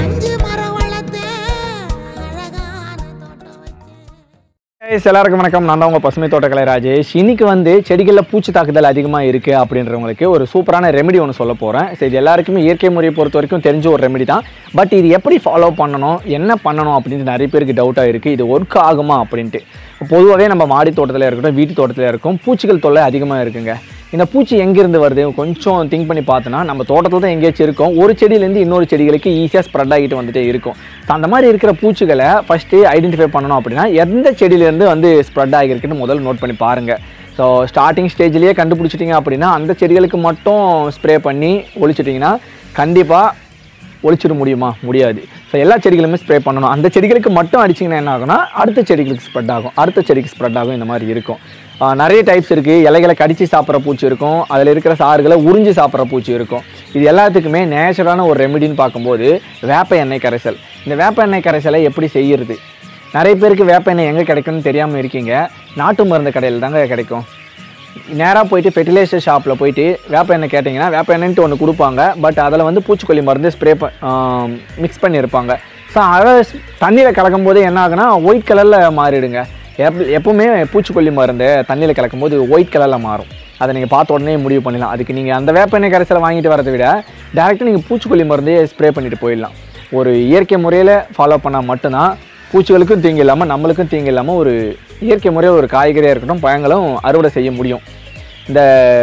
அஞ்சு மரம் வளர்த்தேன் அழகான தோட்டம் வச்சேன் Guys, எல்லாருக்கும் வணக்கம் நான் தான் உங்கள் பசுமை தோட்டக்கலை ராஜேஷ் இன்னைக்கு வந்து செடிகளில் பூச்சி தாக்குதல் அதிகமாக இருக்குது அப்படின்றவங்களுக்கு ஒரு சூப்பரான ரெமெடி ஒன்று சொல்ல போகிறேன் சரி இது எல்லாருக்குமே இயற்கை முறையை பொறுத்த வரைக்கும் தெரிஞ்ச ஒரு ரெமெடி தான் பட் இது எப்படி ஃபாலோ பண்ணணும் என்ன பண்ணணும் அப்படின்ட்டு நிறைய பேருக்கு டவுட்டாக இருக்குது இது ஒர்க் ஆகுமா அப்படின்ட்டு பொதுவாகவே நம்ம மாடி தோட்டத்தில் இருக்கட்டும் வீட்டு தோட்டத்தில் இருக்கும் பூச்சிகள் தொல்லை அதிகமாக இருக்குங்க இந்த பூச்சி எங்கேருந்து வருது கொஞ்சம் திங்க் பண்ணி பார்த்தோன்னா நம்ம தோட்டத்தில் தான் எங்கேயாச்சும் இருக்கும் ஒரு செடியிலேருந்து இன்னொரு செடிகளுக்கு ஈஸியாக ஸ்ப்ரெட் ஆகிட்டு வந்துட்டே இருக்கும் So, அந்த மாதிரி இருக்கிற பூச்சிகளை ஃபஸ்ட்டு ஐடென்டிஃபை பண்ணணும் அப்படின்னா எந்த செடியிலேருந்து வந்து ஸ்ப்ரெட் ஆகியிருக்குன்னு முதல்ல நோட் பண்ணி பாருங்கள் ஸோ ஸ்டார்டிங் ஸ்டேஜ்லேயே கண்டுபிடிச்சிட்டிங்க அப்படின்னா அந்த செடிகளுக்கு மட்டும் ஸ்ப்ரே பண்ணி ஒழிச்சிட்டிங்கன்னா கண்டிப்பாக ஒழிச்சிட முடியுமா முடியாது ஸோ எல்லா செடிகளுமே ஸ்ப்ரே பண்ணணும் அந்த செடிகளுக்கு மட்டும் அடிச்சிங்கன்னா என்ன ஆகும்னா அடுத்த செடிகளுக்கு ஸ்ப்ரெட் ஆகும் அடுத்த செடிக்கு ஸ்ப்ரெட் ஆகும் இந்த மாதிரி இருக்கும் ஆஹ் நிறைய டைப்ஸ் இருக்குது இலைகளை கடித்து சாப்பிட்ற பூச்சி இருக்கும் அதில் இருக்கிற சாறுகளை உறிஞ்சி சாப்பிட்ற பூச்சி இருக்கும் இது எல்லாத்துக்குமே நேச்சுரலான ஒரு ரெமெடின்னு பார்க்கும்போது வேப்ப எண்ணெய் கரைசல் இந்த வேப்ப எண்ணெய் கரைசலை எப்படி செய்யறது நிறைய பேருக்கு வேப்ப எண்ணெய் எங்கே கிடைக்கும்னு தெரியாமல் இருக்கீங்க நாட்டு மருந்து கடையில் தாங்க கிடைக்கும் நேராக போயிட்டு ஃபெர்டிலைசர் ஷாப்பில் போயிட்டு வேப்ப எண்ணெய் கேட்டிங்கன்னா வேப்ப எண்ணெய்ன்ட்டு ஒன்று கொடுப்பாங்க பட் அதில் வந்து பூச்சிக்கொல்லி மருந்து ஸ்ப்ரே மிக்ஸ் பண்ணியிருப்பாங்க ஸோ அதை தண்ணியில் கலக்கும் போது என்ன ஆகுனா ஒயிட் கலரில் மாறிடுங்க எப் எப்பவுமே பூச்சிக்கொல்லி மருந்து தண்ணியில் கலக்கும் போது ஒயிட் கலரில் மாறும் அதை நீங்கள் பார்த்த உடனே முடிவு பண்ணிடலாம் அதுக்கு நீங்கள் அந்த வேப்ப எண்ணெய் கரைசலை வாங்கிட்டு வரதை விட டேரெக்டாக நீங்கள் பூச்சிக்கொல்லி மருந்தே ஸ்ப்ரே பண்ணிட்டு போயிடலாம் ஒரு இயற்கை முறையில் ஃபாலோ பண்ணால் மட்டும்தான் பூச்சிகளுக்கும் தீங்கு இல்லாமல் நம்மளுக்கும் தீங்கு இல்லாமல் ஒரு இயற்கை முறையில் ஒரு காய்கறியாக இருக்கட்டும் பழங்களும் அறுவடை செய்ய முடியும் இந்த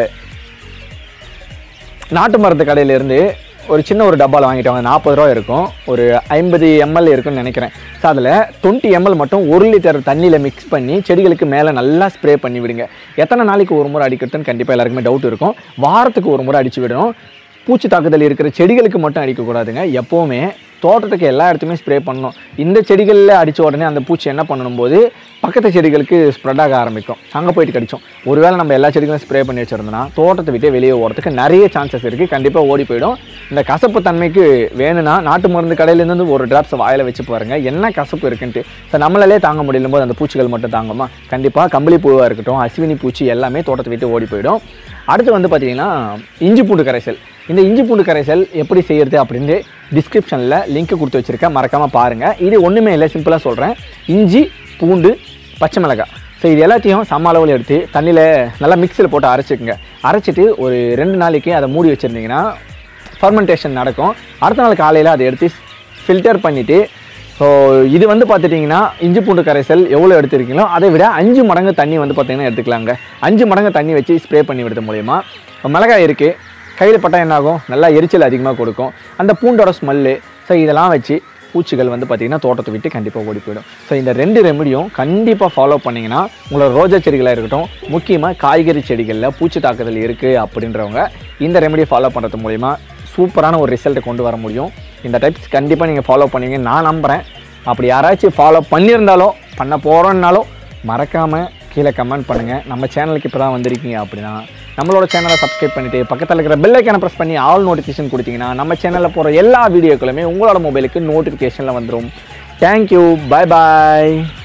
நாட்டு மருந்து கடையிலேருந்து ஒரு சின்ன ஒரு டப்பாவில் வாங்கிட்டு வாங்க நாற்பது ரூபா இருக்கும் ஒரு ஐம்பது எம்எல் இருக்குன்னு நினைக்கிறேன் ஸோ அதில் டுவெண்ட்டி எம்எல் மட்டும் ஒரு லிட்டர் தண்ணியில் மிக்ஸ் பண்ணி செடிகளுக்கு மேலே நல்லா ஸ்ப்ரே பண்ணி விடுங்க எத்தனை நாளைக்கு ஒரு முறை அடிக்கிறதுன்னு கண்டிப்பாக எல்லாருக்குமே டவுட் இருக்கும் வாரத்துக்கு ஒரு முறை அடிச்சு விடணும் பூச்சி தாக்குதல் இருக்கிற செடிகளுக்கு மட்டும் அடிக்கக்கூடாதுங்க எப்போவுமே தோட்டத்துக்கு எல்லா இடத்துலையுமே ஸ்ப்ரே பண்ணணும் இந்த செடிகளில் அடித்த உடனே அந்த பூச்சி என்ன பண்ணணும் போது பக்கத்து செடிகளுக்கு ஸ்ப்ரெட் ஆக ஆரம்பிக்கும் அங்கே போயிட்டு கடிச்சோம் ஒருவேளை நம்ம எல்லா செடிகளும் ஸ்ப்ரே பண்ணி வச்சிருந்தோம்னா தோட்டத்தை விட்டே வெளியே ஓடுறதுக்கு நிறைய சான்சஸ் இருக்குது கண்டிப்பாக ஓடி போயிடும் இந்த கசப்பு தன்மைக்கு வேணும்னா நாட்டு மருந்து கடையிலேருந்து ஒரு ட்ராப்ஸ் வாயில் வச்சு பாருங்கள் என்ன கசப்பு இருக்குன்ட்டு ஸோ நம்மளாலே தாங்க முடியலும் போது அந்த பூச்சிகள் மட்டும் தாங்குமா கண்டிப்பாக கம்பளி பூவாக இருக்கட்டும் அஸ்வினி பூச்சி எல்லாமே தோட்டத்தை விட்டு ஓடி போயிடும் அடுத்து வந்து பார்த்தீங்கன்னா இஞ்சி பூண்டு கரைசல் இந்த இஞ்சி பூண்டு கரைசல் எப்படி செய்யறது அப்படின்னு டிஸ்கிரிப்ஷனில் லிங்க் கொடுத்து வச்சுருக்கேன் மறக்காமல் பாருங்கள் இது ஒன்றுமே இல்லை சிம்பிளாக சொல்கிறேன் இஞ்சி பூண்டு பச்சை மிளகாய் ஸோ இது எல்லாத்தையும் சம அளவில் எடுத்து தண்ணியில் நல்லா மிக்ஸியில் போட்டு அரைச்சிக்கோங்க அரைச்சிட்டு ஒரு ரெண்டு நாளைக்கு அதை மூடி வச்சுருந்தீங்கன்னா ஃபர்மெண்டேஷன் நடக்கும் அடுத்த நாள் காலையில் அதை எடுத்து ஃபில்டர் பண்ணிவிட்டு ஸோ இது வந்து பார்த்துட்டிங்கன்னா இஞ்சி பூண்டு கரைசல் எவ்வளோ எடுத்துருக்கீங்களோ அதை விட அஞ்சு மடங்கு தண்ணி வந்து பார்த்தீங்கன்னா எடுத்துக்கலாங்க அஞ்சு மடங்கு தண்ணி வச்சு ஸ்ப்ரே பண்ணி விடுறது மூலயமா மிளகாய் இருக்குது கையில் பட்டால் என்ன ஆகும் நல்லா எரிச்சல் அதிகமாக கொடுக்கும் அந்த பூண்டோட ஸ்மெல்லு ஸோ இதெல்லாம் வச்சு பூச்சிகள் வந்து பார்த்திங்கன்னா தோட்டத்தை விட்டு கண்டிப்பாக ஓடி போயிடும் ஸோ இந்த ரெண்டு ரெமடியும் கண்டிப்பாக ஃபாலோ பண்ணிங்கன்னா உங்களோட ரோஜா செடிகளாக இருக்கட்டும் முக்கியமாக காய்கறி செடிகளில் பூச்சி தாக்குதல் இருக்குது அப்படின்றவங்க இந்த ரெமடியை ஃபாலோ பண்ணுறது மூலிமா சூப்பரான ஒரு ரிசல்ட்டை கொண்டு வர முடியும் இந்த டைப்ஸ் கண்டிப்பாக நீங்கள் ஃபாலோ பண்ணுவீங்க நான் நம்புகிறேன் அப்படி யாராச்சும் ஃபாலோ பண்ணியிருந்தாலோ பண்ண போகிறோன்னாலும் மறக்காமல் கீழே கமெண்ட் பண்ணுங்கள் நம்ம சேனலுக்கு இப்போ தான் வந்திருக்கீங்க அப்படின்னா நம்மளோட சேனலை சப்ஸ்கிரைப் பண்ணிவிட்டு பக்கத்தில் இருக்கிற பெல் ஐக்கானை ப்ரெஸ் பண்ணி ஆல் நோட்டிஃபிகேஷன் கொடுத்தீங்கன்னா நம்ம சேனலில் போகிற எல்லா வீடியோக்களுமே உங்களோட மொபைலுக்கு நோட்டிஃபிகேஷனில் வந்துடும் தேங்க்யூ பை பாய்